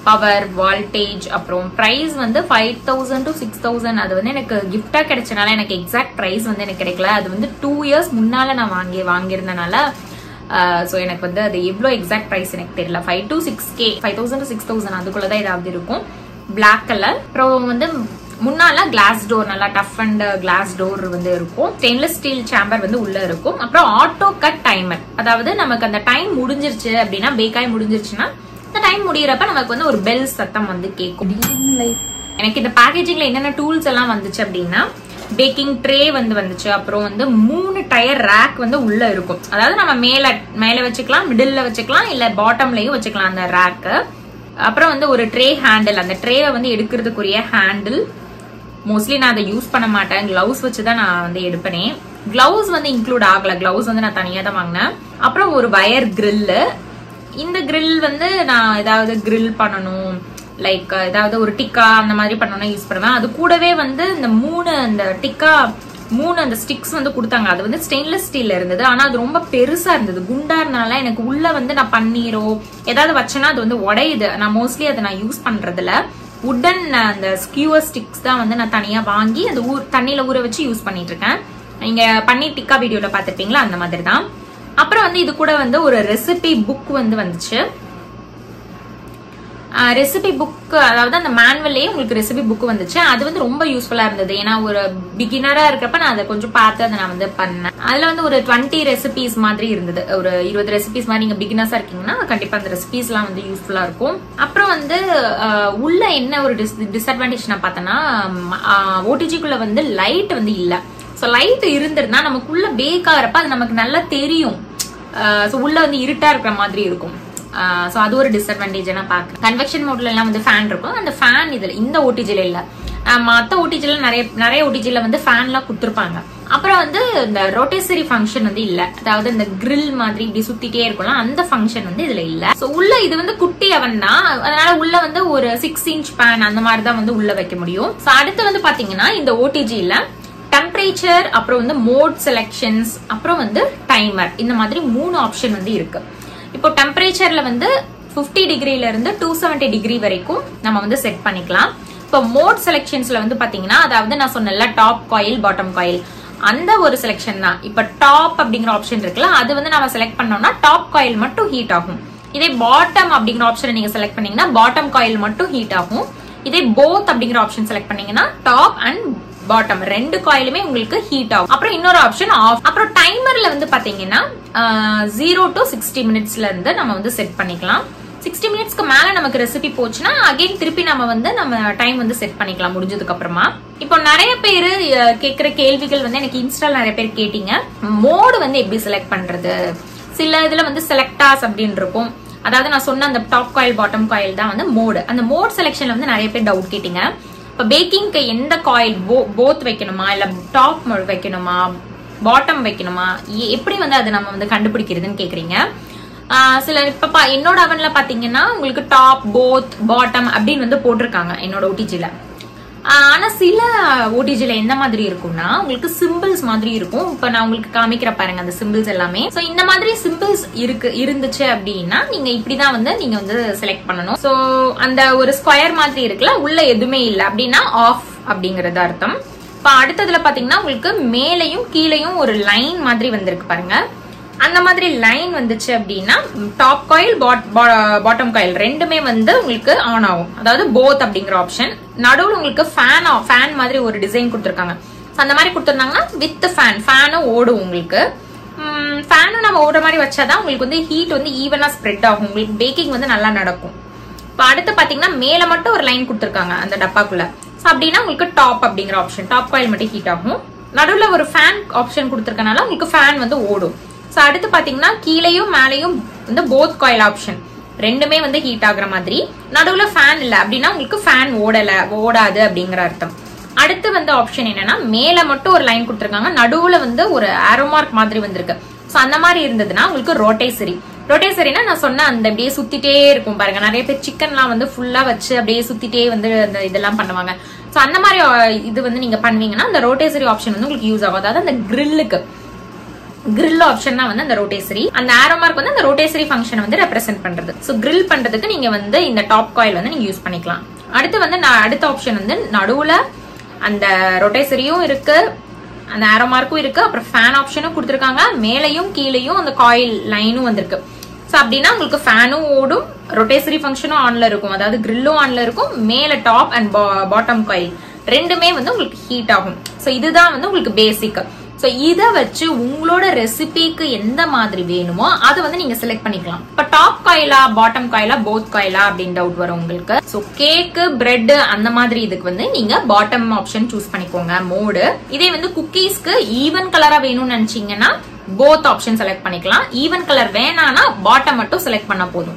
பவர் வால்டேஜ் அப்புறம் ப்ரைஸ் வந்து five thousand to six thousand அது வந்து எனக்கு கிஃப்டா கிடைச்சனால எனக்கு எக்ஸாக்ட் ப்ரைஸ் வந்து எனக்கு கிடைக்கல அது வந்து டூ இயர்ஸ் முன்னால நான் வாங்கி வாங்கியிருந்தனால ஸோ எனக்கு வந்து அது எவ்வளோ எக்ஸாக்ட் ப்ரைஸ் எனக்கு தெரியல five to six K five thousand to six thousand அதுக்குள்ள தான் ஏதாவது இருக்கும் பிளாக் கலர் அப்புறம் வந்து முன்னால கிளாஸ் டோர் நல்லா டஃப் அண்ட் கிளாஸ் டோர் வந்து இருக்கும் ஸ்டெயின்லெஸ் ஸ்டீல் சேம்பர் வந்து உள்ள இருக்கும் அப்புறம் ஆட்டோ கட் டைமர் அதாவது நமக்கு அந்த டைம் முடிஞ்சிருச்சு அப்படின்னா பேக்காய் முடிஞ்சிருச்சுன்னா இந்த டைம் முடியறப்ப நமக்கு வந்து ஒரு பெல் சத்தம் வந்து கேட்கும் எனக்கு இந்த பேக்கேஜிங்ல என்னென்ன டூல்ஸ் எல்லாம் வந்துச்சு அப்படின்னா பேக்கிங் ட்ரே வந்து வந்துச்சு அப்புறம் வந்து மூணு டயர் ரேக் வந்து உள்ள இருக்கும் அதாவது நம்ம மேல மேல வச்சுக்கலாம் மிடில்ல வச்சுக்கலாம் இல்ல பாட்டம்லயும் வச்சுக்கலாம் அந்த ரேக்கு அப்புறம் வந்து ஒரு ட்ரே ஹேண்டில் அந்த ட்ரேவை வந்து எடுக்கிறதுக்குரிய ஹேண்டில் மோஸ்ட்லி நான் அதை யூஸ் பண்ண மாட்டேன் கிளவுஸ் வச்சு தான் நான் வந்து எடுப்பேனே கிளவுஸ் வந்து இன்க்ளூட் ஆகல கிளவுஸ் வந்து நான் தனியாக தான் வாங்கினேன் அப்புறம் ஒரு வயர் கிரில்லு இந்த கிரில் வந்து நான் ஏதாவது கிரில் பண்ணணும் லைக் ஏதாவது ஒரு டிக்கா அந்த மாதிரி பண்ணணும்னா யூஸ் பண்ணுவேன் அது கூடவே வந்து இந்த மூணு அந்த டிக்கா மூணு அந்த ஸ்டிக்ஸ் வந்து கொடுத்தாங்க அது வந்து ஸ்டெயின்லெஸ் ஸ்டீல்ல இருந்தது ஆனா அது ரொம்ப பெருசா இருந்தது குண்டா இருந்தனால எனக்கு உள்ள வந்து நான் பன்னீரோ ஏதாவது வச்சேன்னா அது வந்து உடையுது நான் மோஸ்ட்லி அதை நான் யூஸ் பண்றதுல உடன் அந்த ஸ்கியூவர் ஸ்டிக்ஸ் தான் வந்து நான் தனியா வாங்கி அந்த ஊர் தண்ணியில ஊற வச்சு யூஸ் பண்ணிட்டு இருக்கேன் நீங்க பன்னீர் டிக்கா வீடியோல பாத்திருப்பீங்களா அந்த மாதிரி தான் அப்புறம் வந்து இது கூட வந்து ஒரு ரெசிபி புக் வந்து வந்துச்சு ரெசிபி புக் அதாவது அந்த மேனுவல்லே உங்களுக்கு ரெசிபி புக் வந்துச்சு அது வந்து ரொம்ப யூஸ்ஃபுல்லா இருந்தது ஏன்னா ஒரு பிகினரா இருக்கப்ப நான் அதை கொஞ்சம் பார்த்து அதை நான் வந்து பண்ணேன் அதுல வந்து ஒரு டுவெண்ட்டி ரெசிபிஸ் மாதிரி இருந்தது ஒரு இருபது ரெசிபிஸ் மாதிரி நீங்க பிகினர்ஸா இருக்கீங்கன்னா கண்டிப்பா அந்த ரெசிபிஸ் எல்லாம் வந்து யூஸ்ஃபுல்லா இருக்கும் அப்புறம் வந்து அஹ், உள்ள என்ன ஒரு டிஸ்அட்வான்டேஜ் நான் பார்த்தேன்னா ஓடிஜிக்குள்ள வந்து லைட் வந்து இல்ல ஸோ லைட் இருந்திருந்தா நமக்குள்ள பேக் ஆகிறப்ப அது நமக்கு நல்லா தெரியும் ஸோ உள்ள வந்து இருட்டா இருக்கிற மாதிரி இருக்கும் ஸோ அது ஒரு டிஸ்அட்வான்டேஜ் நான் பார்க்குறேன் கன்வெக்ஷன் மோட்ல எல்லாம் வந்து ஃபேன் இருக்கும் அந்த ஃபேன் இதுல இந்த ஓடிஜில இல்ல அஹ் மத்த ஓடிஜில நிறைய நிறைய ஓடிஜில வந்து ஃபேன்லாம் கொடுத்துருப்பாங்க அப்புறம் வந்து இந்த ரொட்டேசரி ஃபங்க்ஷன் வந்து இல்ல அதாவது இந்த grill மாதிரி இப்படி சுத்திட்டே இருக்கலாம் அந்த ஃபங்க்ஷன் வந்து இதுல இல்ல ஸோ உள்ள இது வந்து குட்டி அவன் தான் அதனால உள்ள வந்து ஒரு சிக்ஸ் இன்ச் பேன் அந்த மாதிரி தான் வந்து உள்ள வைக்க முடியும் ஸோ அடுத்து வந்து பாத்தீங்கன்னா இந்த ஓடிஜில டெம்பரேச்சர் அப்புறம் வந்து மோட் செலெக்ஷன்ஸ் அப்புறம் வந்து டைமர் இந்த மாதிரி மூணு ஆப்ஷன் வந்து இருக்கு இப்போ டெம்பரேச்சர்ல வந்து 50 டிகிரில இருந்து டூ செவன்டி டிகிரி வரைக்கும் நம்ம வந்து செட் பண்ணிக்கலாம் இப்போ மோட் செலெக்ஷன்ஸ்ல வந்து பாத்தீங்கன்னா அதாவது நான் சொன்னேன்ல டாப் காயில் பாட்டம் காயில் அந்த ஒரு செலெக்ஷன் தான் இப்போ டாப் அப்படிங்கிற ஆப்ஷன் இருக்குல்ல அது வந்து நம்ம செலக்ட் பண்ணோம்னா டாப் காயில் மட்டும் ஹீட் ஆகும் இதே பாட்டம் அப்படிங்கிற ஆப்ஷனை நீங்க செலக்ட் பண்ணீங்கன்னா பாட்டம் காயில் மட்டும் ஹீட் ஆகும் இதே போத் அப்படிங்கிற ஆப்ஷன் செலக்ட் பண்ணீங்கன்னா டாப் அண்ட் பாட்டம் ரெண்டு காயிலுமே உங்களுக்கு ஹீட் ஆகும் அப்புறம் இன்னொரு ஆப்ஷன் ஆஃப் அப்புறம் டைமர்ல வந்து பாத்தீங்கன்னா ஜீரோ டு சிக்ஸ்டி மினிட்ஸ்ல இருந்து நம்ம வந்து செட் பண்ணிக்கலாம் சிக்ஸ்டி மினிட்ஸ்க்கு மேல நமக்கு ரெசிபி போச்சுன்னா அகைன் திருப்பி நம்ம வந்து நம்ம டைம் வந்து செட் பண்ணிக்கலாம் முடிஞ்சதுக்கு அப்புறமா இப்போ நிறைய பேர் கேட்கிற கேள்விகள் வந்து எனக்கு இன்ஸ்டால் நிறைய பேர் கேட்டீங்க மோடு வந்து எப்படி செலக்ட் பண்றது சில இதுல வந்து செலக்டாஸ் அப்படின்னு இருக்கும் அதாவது நான் சொன்ன அந்த டாப் காயில் பாட்டம் காயில் தான் வந்து மோடு அந்த மோட் செலெக்ஷன்ல வந்து நிறைய பேர் டவுட் கேட்டீங்க இப்ப பேக்கிங்க்கு எந்த காயில் போத் வைக்கணுமா இல்ல டாப் வைக்கணுமா பாட்டம் வைக்கணுமா எ- எப்படி வந்து அதை நம்ம வந்து கண்டுபிடிக்கிறதுன்னு கேக்குறீங்க ஆஹ் சில இப்ப பா- என்னோட அவன்ல பாத்தீங்கன்னா உங்களுக்கு டாப் போத் பாட்டம் அப்படின்னு வந்து போட்டிருக்காங்க என்னோட ஓடிஜில ஆனா சில ஓடிஜில எந்த மாதிரி இருக்கும்னா உங்களுக்கு சிம்பிள்ஸ் மாதிரி இருக்கும் இப்ப நான் உங்களுக்கு காமிக்கிற பாருங்க அந்த சிம்பிள்ஸ் எல்லாமே சோ இந்த மாதிரி சிம்பிள்ஸ் இருக்கு இருந்துச்சு அப்படின்னா நீங்க இப்படிதான் வந்து நீங்க வந்து செலக்ட் பண்ணணும் சோ அந்த ஒரு ஸ்கொயர் மாதிரி இருக்குல்ல உள்ள எதுவுமே இல்ல அப்படின்னா ஆஃப் அப்படிங்கறது அர்த்தம் இப்ப அடுத்ததுல பாத்தீங்கன்னா உங்களுக்கு மேலையும் கீழையும் ஒரு லைன் மாதிரி வந்திருக்கு பாருங்க அந்த மாதிரி லைன் வந்துச்சு அப்படின்னா டாப் காயில் பாட்டம் காயில் ரெண்டுமே வந்து உங்களுக்கு ஆன் ஆகும் அதாவது போத் அப்படிங்கிற ஆப்ஷன் நடுவில் உங்களுக்கு ஃபேன் ஃபேன் மாதிரி ஒரு டிசைன் கொடுத்துருக்காங்க So, அந்த மாதிரி கொடுத்துருந்தாங்கன்னா வித் ஃபேன் ஃபேனும் ஓடும் உங்களுக்கு ஃபேனும் நம்ம ஓடுற மாதிரி வச்சாதான் உங்களுக்கு வந்து ஹீட் வந்து ஈவனா ஸ்ப்ரெட் ஆகும் உங்களுக்கு பேக்கிங் வந்து நல்லா நடக்கும் இப்போ அடுத்து பாத்தீங்கன்னா மேல மட்டும் ஒரு லைன் கொடுத்துருக்காங்க அந்த டப்பாக்குள்ள ஸோ அப்படின்னா உங்களுக்கு டாப் அப்படிங்கிற ஆப்ஷன் டாப் காயில் மட்டும் ஹீட் ஆகும் நடுவுல ஒரு ஃபேன் ஆப்ஷன் கொடுத்துருக்கனால உங்களுக்கு ஃபேன் வந்து ஓடும் ஸோ அடுத்து பாத்தீங்கன்னா கீழேயும் மேலேயும் வந்து போத் காயில் ஆப்ஷன் ரெண்டுமே வந்து ஹீட் ஆகுற மாதிரி நடுவுல ஃபேன் இல்ல அப்படின்னா உங்களுக்கு ஃபேன் ஓடல ஓடாது அப்படிங்கிற அர்த்தம் அடுத்து வந்து ஆப்ஷன் என்னன்னா மேல மட்டும் ஒரு லைன் கொடுத்துருக்காங்க நடுவுல வந்து ஒரு ஆரோ மார்க் மாதிரி வந்திருக்கு சோ அந்த மாதிரி இருந்ததுன்னா உங்களுக்கு ரோட்டேசரி ரோட்டேசரினா நான் சொன்ன அந்த அப்படியே சுத்திட்டே இருக்கும் பாருங்க நிறைய பேர் சிக்கன்லாம் வந்து ஃபுல்லா வச்சு அப்படியே சுத்திட்டே வந்து அந்த இதெல்லாம் பண்ணுவாங்க சோ அந்த மாதிரி அஹ், இது வந்து நீங்க பண்ணுவீங்கன்னா அந்த ரோட்டேசரி ஆப்ஷன் வந்து உங்களுக்கு யூஸ் ஆகும் அதாவது அந்த கிரில்லுக்கு கிரில் ஆப்ஷன் தான் வந்து அந்த ரோட்டேசரி அந்த ஆரோ மார்க் வந்து அந்த ரோட்டேசரி ஃபங்க்ஷன் வந்து ரெப்ரசென்ட் பண்றது ஸோ கிரில் பண்றதுக்கு நீங்க வந்து இந்த டாப் காயில் வந்து நீங்க யூஸ் பண்ணிக்கலாம் அடுத்து வந்து நான் அடுத்த ஆப்ஷன் வந்து நடுவுல அந்த ரொட்டேசரியும் இருக்கு அந்த ஆரோ மார்க்கும் இருக்கு அப்புறம் ஃபேன் ஆப்ஷனும் கொடுத்துருக்காங்க மேலையும் கீழேயும் அந்த காயில் லைனும் வந்திருக்கு ஸோ அப்படின்னா உங்களுக்கு ஃபேனும் ஓடும் ரொட்டேசரி ஃபங்க்ஷனும் ஆன்ல இருக்கும் அதாவது கிரில்லும் ஆன்ல இருக்கும் மேல டாப் அண்ட் பாட்டம் காயில் ரெண்டுமே வந்து உங்களுக்கு ஹீட் ஆகும் ஸோ இதுதான் வந்து உங்களுக்கு பேசிக் ஸோ இதை வச்சு உங்களோட ரெசிபிக்கு எந்த மாதிரி வேணுமோ அதை வந்து நீங்க செலக்ட் பண்ணிக்கலாம் இப்போ டாப் காயிலா பாட்டம் காயிலா போத் காயிலா அப்படின்னு டவுட் வரும் உங்களுக்கு ஸோ கேக்கு பிரெட் அந்த மாதிரி இதுக்கு வந்து நீங்க பாட்டம் ஆப்ஷன் சூஸ் பண்ணிக்கோங்க மோடு இதே வந்து குக்கீஸ்க்கு ஈவன் கலரா வேணும்னு நினைச்சீங்கன்னா போத் ஆப்ஷன் செலக்ட் பண்ணிக்கலாம் ஈவன் கலர் வேணானா பாட்டம் மட்டும் செலக்ட் பண்ணா போதும்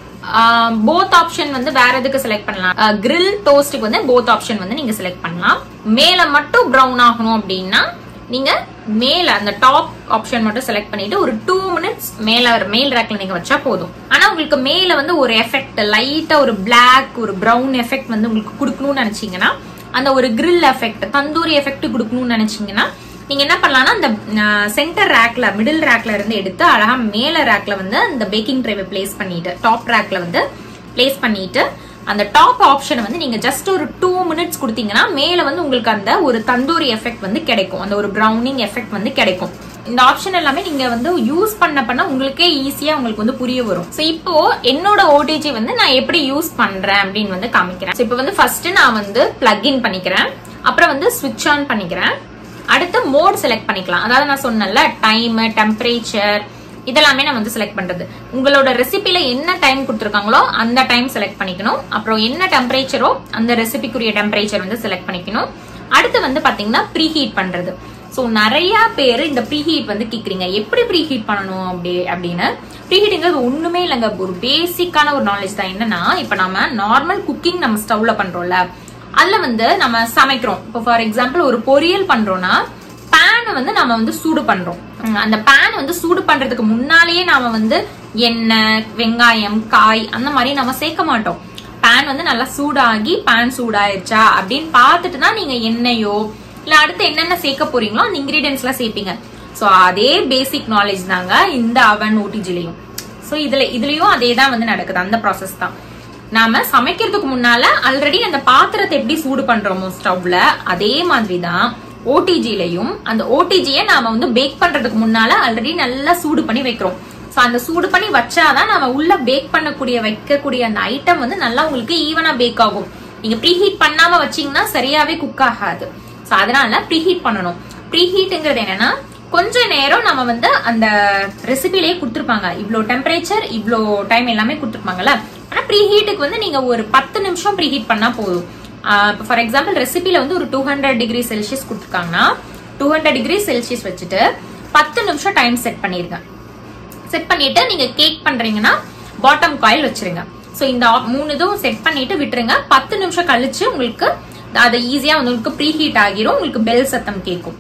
போத் ஆப்ஷன் வந்து வேற எதுக்கு செலக்ட் பண்ணலாம் கிரில் டோஸ்ட்டுக்கு வந்து போத் ஆப்ஷன் வந்து நீங்க செலக்ட் பண்ணலாம் மேல மட்டும் ப்ரௌன் ஆகணும் அப்படின்னா நீங்க மேல அந்த டாப் ஆப்ஷன் மட்டும் செலக்ட் பண்ணிட்டு ஒரு டூ மினிட்ஸ் மேல மேல் ரேக்ல நீங்க வச்சா போதும் ஆனா உங்களுக்கு மேல வந்து ஒரு எஃபெக்ட் லைட்டா ஒரு பிளாக் ஒரு ப்ரௌன் எஃபெக்ட் வந்து உங்களுக்கு கொடுக்கணும்னு நினைச்சீங்கன்னா அந்த ஒரு கிரில் எஃபெக்ட் தந்தூரி எஃபெக்ட் கொடுக்கணும்னு நினைச்சீங்கன்னா நீங்க என்ன பண்ணலாம்னா அந்த சென்டர் ரேக்ல மிடில் ரேக்ல இருந்து எடுத்து அழகா மேல ரேக்ல வந்து அந்த பேக்கிங் ட்ரேவை பிளேஸ் பண்ணிட்டு டாப் ரேக்ல வந்து பிளேஸ் பண்ணிட்டு அந்த டாப் ஆப்ஷனை வந்து நீங்க ஜஸ்ட் ஒரு டூ மினிட்ஸ் கொடுத்தீங்கன்னா மேல வந்து உங்களுக்கு அந்த ஒரு தந்தூரி எஃபெக்ட் வந்து கிடைக்கும் அந்த ஒரு ப்ரௌனிங் எஃபெக்ட் வந்து கிடைக்கும் இந்த ஆப்ஷன் எல்லாமே நீங்க வந்து யூஸ் பண்ண பண்ண உங்களுக்கே ஈஸியா உங்களுக்கு வந்து புரிய வரும் சோ இப்போ என்னோட ஓடிஜி வந்து நான் எப்படி யூஸ் பண்றேன் அப்படின்னு வந்து காமிக்கிறேன் இப்போ வந்து ஃபர்ஸ்ட் நான் வந்து பிளக் இன் பண்ணிக்கிறேன் அப்புறம் வந்து ஸ்விட்ச் ஆன் பண்ணிக்கிறேன் அடுத்து மோட் செலக்ட் பண்ணிக்கலாம் அதாவது நான் சொன்னேன்ல டைம் டெம்பரேச்சர் இதெல்லாமே நான் வந்து செலக்ட் பண்றது உங்களோட ரெசிபில என்ன டைம் கொடுத்துருக்காங்களோ அந்த டைம் செலக்ட் பண்ணிக்கணும் அப்புறம் என்ன டெம்பரேச்சரோ அந்த ரெசிபிக்குரிய டெம்பரேச்சர் வந்து செலக்ட் பண்ணிக்கணும் அடுத்து வந்து பாத்தீங்கன்னா ப்ரீ ஹீட் பண்றது ஸோ நிறைய பேர் இந்த ப்ரீ ஹீட் வந்து கேக்குறீங்க எப்படி ப்ரீ ஹீட் பண்ணணும் அப்படி அப்படின்னு ப்ரீ ஹீட்டுங்கிறது ஒண்ணுமே இல்லைங்க ஒரு பேசிக்கான ஒரு நாலேஜ் தான் என்னன்னா இப்ப நம்ம நார்மல் குக்கிங் நம்ம ஸ்டவ்ல பண்றோம்ல அதுல வந்து நம்ம சமைக்கிறோம் இப்போ ஃபார் எக்ஸாம்பிள் ஒரு பொரியல் பண்றோம்னா பேன் வந்து நம்ம வந்து சூடு பண்றோம் அந்த பேன் வந்து சூடு பண்றதுக்கு முன்னாலேயே நாம வந்து எண்ணெய் வெங்காயம் காய் அந்த மாதிரி நம்ம சேர்க்க மாட்டோம் பேன் வந்து நல்லா சூடாகி பேன் சூடாயிருச்சா அப்படின்னு பார்த்துட்டு தான் நீங்க எண்ணெயோ இல்ல அடுத்து என்னென்ன சேர்க்க போறீங்களோ அந்த இன்கிரீடியன்ஸ் எல்லாம் சேர்ப்பீங்க சோ அதே பேசிக் நாலேஜ் தாங்க இந்த அவன் ஓடிஜிலையும் சோ இதுல இதுலயும் அதே தான் வந்து நடக்குது அந்த ப்ராசஸ் தான் நாம சமைக்கிறதுக்கு முன்னால ஆல்ரெடி அந்த பாத்திரத்தை எப்படி சூடு பண்றோமோ ஸ்டவ்ல அதே மாதிரி தான் ஓடிஜிலையும் அந்த ஓடிஜியை நாம வந்து பேக் பண்றதுக்கு முன்னால ஆல்ரெடி நல்லா சூடு பண்ணி வைக்கிறோம் சோ அந்த சூடு பண்ணி வச்சாதான் நம்ம உள்ள பேக் பண்ணக்கூடிய வைக்கக்கூடிய அந்த ஐட்டம் வந்து நல்லா உங்களுக்கு ஈவனா பேக் ஆகும் நீங்க ப்ரீ ஹீட் பண்ணாம வச்சீங்கன்னா சரியாவே குக் ஆகாது சோ அதனால ப்ரீ ஹீட் பண்ணணும் ப்ரீ ஹீட்ங்கிறது என்னன்னா கொஞ்ச நேரம் நம்ம வந்து அந்த ரெசிபிலேயே கொடுத்துருப்பாங்க இவ்வளோ டெம்பரேச்சர் இவ்வளோ டைம் எல்லாமே கொடுத்துருப்பாங்கல்ல ஆனா ப்ரீ ஹீட்டுக்கு வந்து நீங்க ஒரு பத்து நிமிஷம் ப்ரீ ஹீட் பண்ணா போதும் ஃபார் எக்ஸாம்பிள் ரெசிபில வந்து ஒரு டூ ஹண்ட்ரட் டிகிரி செல்சியஸ் கொடுத்துருக்காங்கன்னா டூ ஹண்ட்ரட் டிகிரி செல்சியஸ் வச்சுட்டு பத்து நிமிஷம் டைம் செட் பண்ணிருங்க செட் பண்ணிட்டு நீங்க கேக் பண்றீங்கன்னா பாட்டம் காயில் வச்சிருங்க சோ இந்த மூணு இதுவும் செட் பண்ணிட்டு விட்டுருங்க பத்து நிமிஷம் கழிச்சு உங்களுக்கு அது ஈஸியா உங்களுக்கு ப்ரீ ஹீட் ஆகிரும் உங்களுக்கு பெல் சத்தம் கேட்கும்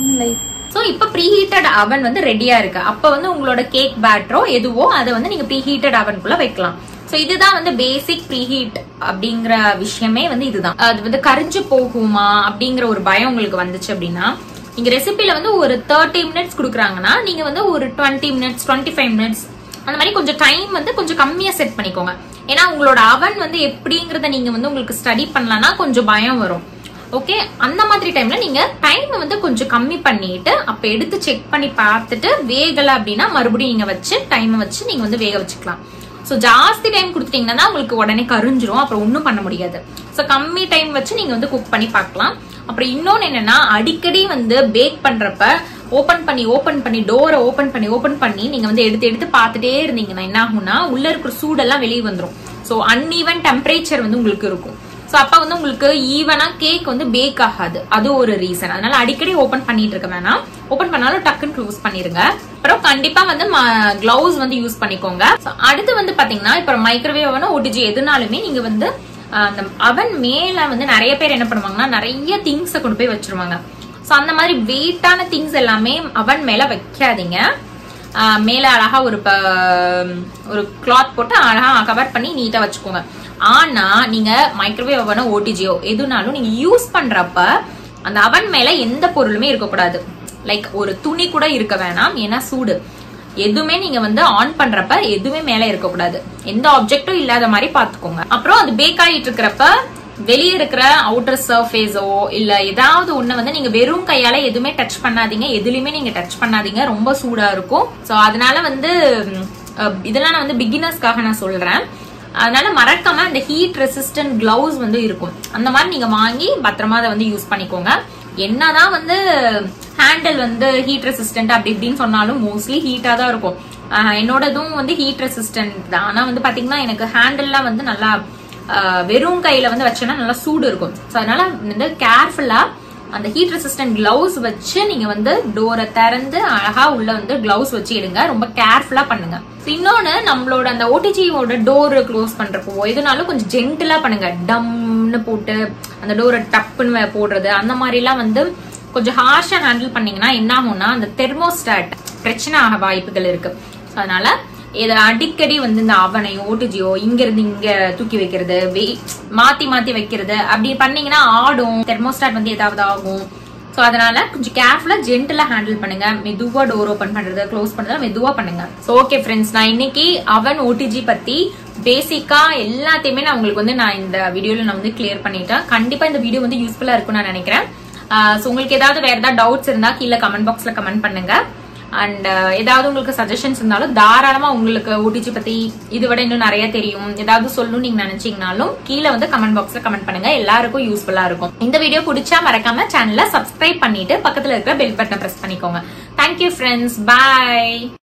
சோ இப்ப ப்ரீ ஹீட்டட் அவன் வந்து ரெடியா இருக்கு அப்ப வந்து உங்களோட கேக் பேட்டரோ எதுவோ அதை வந்து நீங்க ப்ரீ ஹீட்டட் அவனுக்குள்ள வைக்கலாம் சோ இதுதான் வந்து பேசிக் ப்ரீ ஹீட் அப்படிங்கிற விஷயமே வந்து இதுதான் அது வந்து கரிஞ்சு போகுமா அப்படிங்கிற ஒரு பயம் உங்களுக்கு வந்துச்சு அப்படின்னா நீங்க ரெசிபில வந்து ஒரு தேர்ட்டி மினிட்ஸ் கொடுக்குறாங்கன்னா நீங்க வந்து ஒரு twenty minutes twenty five minutes அந்த மாதிரி கொஞ்சம் டைம் வந்து கொஞ்சம் கம்மியா செட் பண்ணிக்கோங்க ஏன்னா உங்களோட அவன் வந்து எப்படிங்கறத நீங்க வந்து உங்களுக்கு ஸ்டடி பண்ணலன்னா கொஞ்சம் பயம் வரும் ஓகே அந்த மாதிரி டைம்ல நீங்க டைம் வந்து கொஞ்சம் கம்மி பண்ணிட்டு அப்ப எடுத்து செக் பண்ணி பார்த்துட்டு வேகல அப்படின்னா மறுபடியும் நீங்க வச்சு டைம் வச்சு நீங்க வந்து வேக வச்சுக்கலாம் ஸோ ஜாஸ்தி டைம் கொடுத்துட்டீங்கன்னா உங்களுக்கு உடனே கரிஞ்சிரும் அப்புறம் ஒன்றும் பண்ண முடியாது ஸோ கம்மி டைம் வச்சு நீங்க வந்து குக் பண்ணி பார்க்கலாம் அப்புறம் இன்னொன்னு என்னன்னா அடிக்கடி வந்து பேக் பண்றப்ப ஓபன் பண்ணி ஓபன் பண்ணி டோரை ஓபன் பண்ணி ஓபன் பண்ணி நீங்க வந்து எடுத்து எடுத்து பார்த்துட்டே இருந்தீங்கன்னா என்ன ஆகும்னா உள்ள இருக்கிற சூடெல்லாம் வெளியே வந்துடும் ஸோ அன்ஈவன் டெம்பரேச்சர் வந்து உங்களுக்கு இருக்கும் ஸோ அப்ப வந்து உங்களுக்கு ஈவனா கேக் வந்து பேக் ஆகாது அது ஒரு ரீசன் அதனால அடிக்கடி ஓபன் பண்ணிட்டு இருக்க வேணாம் ஓபன் பண்ணாலும் டக்குன்னு க்ளோஸ் பண்ணிருங்க அப்புறம் கண்டிப்பா வந்து கிளவுஸ் வந்து யூஸ் பண்ணிக்கோங்க So, அடுத்து வந்து பாத்தீங்கன்னா இப்ப மைக்ரோவேவ் அவனோ ஓடிஜி எதுனாலுமே நீங்க வந்து அஹ், அந்த அவன் மேல வந்து நிறைய பேர் என்ன பண்ணுவாங்கன்னா நிறைய திங்ஸை கொண்டு போய் வச்சிருவாங்க ஸோ அந்த மாதிரி வெயிட்டான திங்ஸ் எல்லாமே அவன் மேல வைக்காதீங்க ஆஹ் மேல அழகா ஒரு ப- ஒரு கிளாத் போட்டு அழகா கவர் பண்ணி நீட்டா வச்சுக்கோங்க ஆனா நீங்க மைக்ரோவேவ் அவனோ ஓடிஜியோ எதுனாலும் நீங்க யூஸ் பண்றப்ப அந்த அவன் மேல எந்த பொருளுமே இருக்கக்கூடாது லைக் ஒரு துணி கூட இருக்க வேணாம் ஏன்னா சூடு எதுவுமே நீங்க வந்து ஆன் பண்றப்ப எதுவுமே மேல இருக்கக்கூடாது எந்த ஆப்ஜெக்டும் இல்லாத மாதிரி பாத்துக்கோங்க அப்புறம் அது பேக் ஆகிட்டு இருக்கிறப்ப வெளியே இருக்கிற அவுட்டர் சர்ஃபேஸோ இல்ல ஏதாவது ஒண்ணு வந்து நீங்க வெறும் கையால எதுவுமே டச் பண்ணாதீங்க எதுலயுமே நீங்க டச் பண்ணாதீங்க ரொம்ப சூடா இருக்கும் சோ அதனால வந்து ம், அஹ், இதெல்லாம் நான் வந்து பிகினர்ஸ்க்காக நான் சொல்றேன் அதனால மறக்காம இந்த ஹீட் ரெசிஸ்டன்ட் கிளவுஸ் வந்து இருக்கும் அந்த மாதிரி நீங்க வாங்கி பத்திரமா அதை வந்து யூஸ் பண்ணிக்கோங்க என்னதான் வந்து ஹேண்டில் வந்து ஹீட் ரெசிஸ்டன்ட் அப்படி இப்படின்னு சொன்னாலும் மோஸ்ட்லி ஹீட்டா தான் இருக்கும் ஆஹ் என்னோடதும் வந்து ஹீட் ரெசிஸ்டன்ட் தான் ஆனா வந்து பாத்தீங்கன்னா எனக்கு ஹேண்டில்லாம் வந்து நல்லா ஆஹ் வெறும் கையில வந்து வச்சேன்னா நல்லா சூடு இருக்கும் ஸோ அதனால வந்து கேர்ஃபுல்லா அந்த ஹீட் ரெசிஸ்டன்ட் கிளவுஸ் வச்சு நீங்க வந்து டோரை திறந்து அழகா உள்ள வந்து கிளவுஸ் வச்சு எடுங்க ரொம்ப கேர்ஃபுல்லா பண்ணுங்க இன்னொன்னு நம்மளோட அந்த ஓடிஜியோட டோர் க்ளோஸ் பண்றப்போ எதுனாலும் கொஞ்சம் ஜென்டிலா பண்ணுங்க டம்னு போட்டு அந்த டோரை டப்புன்னு போடுறது அந்த மாதிரி எல்லாம் வந்து கொஞ்சம் ஹார்ஷா ஹேண்டில் பண்ணீங்கன்னா என்ன ஆகும்னா அந்த தெர்மோஸ்டாட் பிரச்சனை ஆக வாய்ப்புகள் இருக்கு So, அதனால இதை அடிக்கடி வந்து இந்த அவனையோ ஓட்டுஜியோ இங்க இருந்து இங்க தூக்கி வைக்கிறது வெய்- மாத்தி மாத்தி வைக்கிறது அப்படி பண்ணீங்கன்னா ஆடும் தெர்மோஸ்டாட் வந்து ஏதாவது ஆகும் சோ அதனால கொஞ்சம் கேர்ஃபுல்லா ஜென்டலா ஹேண்டில் பண்ணுங்க மெதுவா டோர் ஓபன் பண்றது க்ளோஸ் பண்றது மெதுவா பண்ணுங்க ஓகே ஃப்ரெண்ட்ஸ் நான் இன்னைக்கு அவன் ஓடிஜி பத்தி பேசிக்கா எல்லாத்தையுமே நான் உங்களுக்கு வந்து நான் இந்த வீடியோல நான் வந்து கிளியர் பண்ணிட்டேன் கண்டிப்பா இந்த வீடியோ வந்து யூஸ்ஃபுல்லா இருக்கும்னு நான் நினைக்கிறேன் ஸோ உங்களுக்கு ஏதாவது வேற ஏதாவது டவுட்ஸ் இருந்தா கீழே கமெண்ட் பாக்ஸ்ல கமெண்ட் பண்ணுங்க அண்ட் ஏதாவது உங்களுக்கு சஜஷன்ஸ் இருந்தாலும் தாராளமா உங்களுக்கு ஓடிஜி பத்தி இது விட இன்னும் நிறைய தெரியும் ஏதாவது சொல்லணும் நீங்க நினைச்சீங்கனாலும் கீழே வந்து கமெண்ட் பாக்ஸ்ல கமெண்ட் பண்ணுங்க எல்லாருக்கும் யூஸ்ஃபுல்லா இருக்கும் இந்த வீடியோ பிடிச்சா மறக்காம சேனலை சப்ஸ்கிரைப் பண்ணிட்டு பக்கத்துல இருக்கிற பெல் பட்டனை பிரஸ் பண்ணிக்கோங்க தேங்க்யூ ஃப்ரெண்ட்ஸ் பாய்